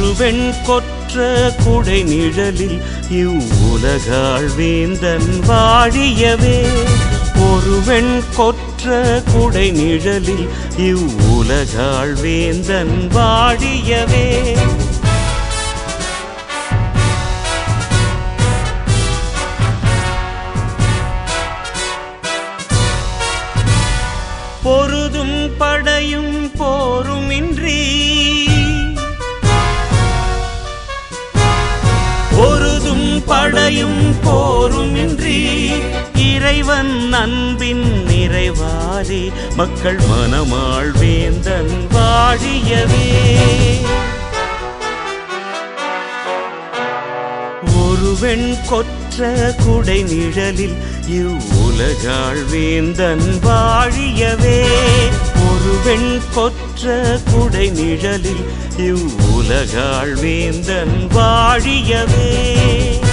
ஒரு வெண் கொற்ற குடை நிழலில் இவ்வுலகாள் வேந்தன் வாழியவே ஒரு வெண் கொற்ற குடை நிழலில் இவ்வுலகாள் வேந்தன் வாழியவே பொருதும் படையும் போருமின்றி பொருதும் படையும் போருமின்றி இறைவன் அன்பின் நிறைவாலே மக்கள் மனமாள் வேந்தன் வாழியவே ஒரு வெண் கொற்ற குடை நிழலில் இவ்வுலகாள் வேந்தன் வாழியவே ஒரு வெண் கொற்ற குடை நிழலில் இவ்வுலகாள் வேந்தன் வாழியவே